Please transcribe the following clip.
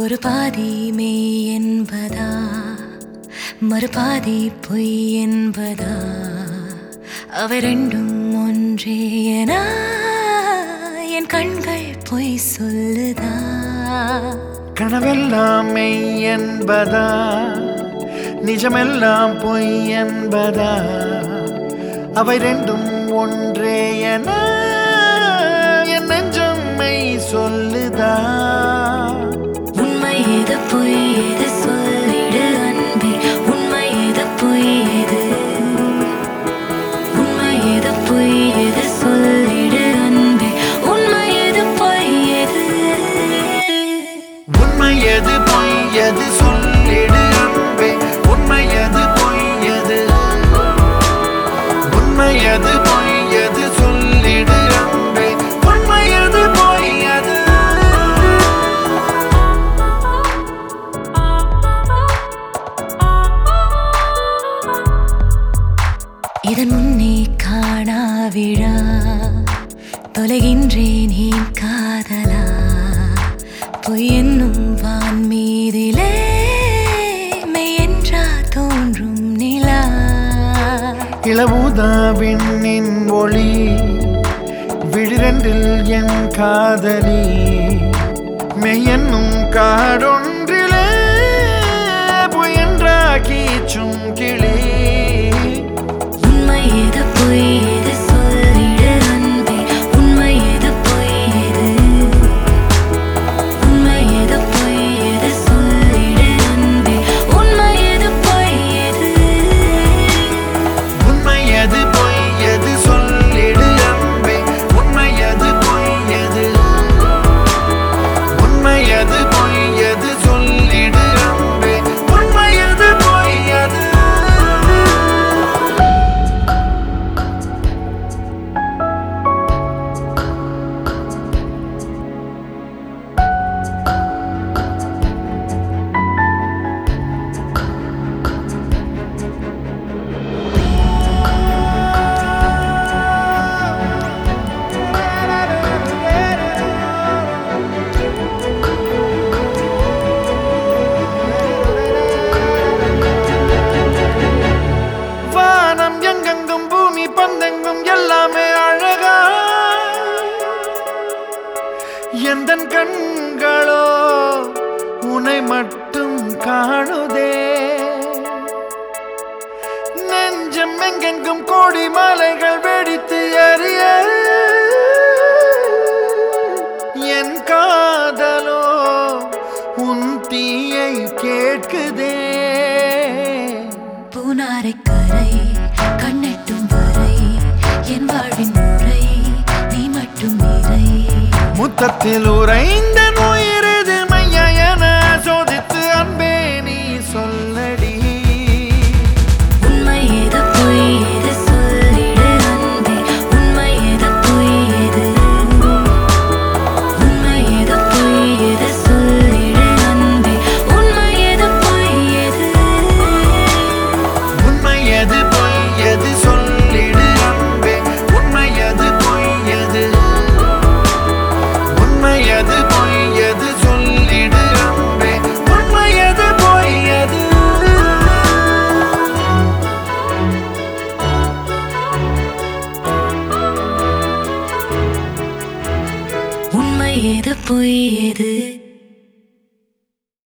ஒரு பாதி மெய் என்பதா மறுபாதி பொய் என்பதா அவை ரெண்டும் ஒன்றே என என் கண்கள் பொய் சொல்லுதா கனவெல்லாம் மெய் என்பதா நிஜமெல்லாம் பொய் என்பதா அவை ரெண்டும் ஒன்றே என என் நெஞ்சம் மெய் சொல்லுதா உண்மை எது பொய் எது சொல்லிடு அன்பே உண்மை எது பொய் எது உண்மை எது பொய் எது சொல்லிடு அன்பே உண்மை எது பொய் எது உண்மை எது பொய் எது சொல்லிடு அன்பே உண்மை எது பொய் எது உண்மை எது பொய் எது சொல்லிடு அன்பே உண்மை எது பொய் எது இதன் முன்னே காணா விழா தொலைகின்றேன் என் காதலா பொய் என்னும் வான் மீதிலே மெய் என்றா தோன்றும் நிலா இளவுதாவின் ஒளி விழிரண்டில் என் காதலி மெய்யென்னும் காடொன்றிலே புயன்றா கீச்சும் கிளி உண்மை எது பொய் எது சொல்லிடு அன்பே உண்மை எது பொய் எது உண்மை எது பொய் எது சொல்லிடு அன்பே உண்மை எது பொய் எது உண்மை எது பொய் எது சொல்லிடு அன்பே உண்மை எது பொய் எது உண்மை எது பொய் எது சொல்லிடு அன்பே உண்மை எது பொய் எது வானம் எங்கெங்கும் பூமி பந்தெங்கும் எல்லாமே அழகா எந்த கண்களோ உன்னை மட்டும் காணுதே நெஞ்சம் எங்கெங்கும் கோடி மலைகள் வெடித்து எறிய என் காதலோ உன் தீயை கேட்குதே பூனாரை கரை கண்ணெட்டும் வரை என் வாழ்வின் முறை நீ மட்டும் நிறை முத்தத்தில் உறைந்த உயிரது மையா என சோதித்து அன்பே நீ சொல்லடி உண்மை எது பொய் எது சொல்லிடு அன்பே உண்மை எது பொய் எது உண்மை எது பொய் எது சொல்லிடு அன்பே உண்மை எது பொய் எது உண்மை எது பொய் எது சொல்லிடு அன்பே உண்மை எது பொய் எது உண்மை எது பொய் எது சொல்லிடு அன்பே உண்மை எது பொய் எது உண்மை எது பொய் எது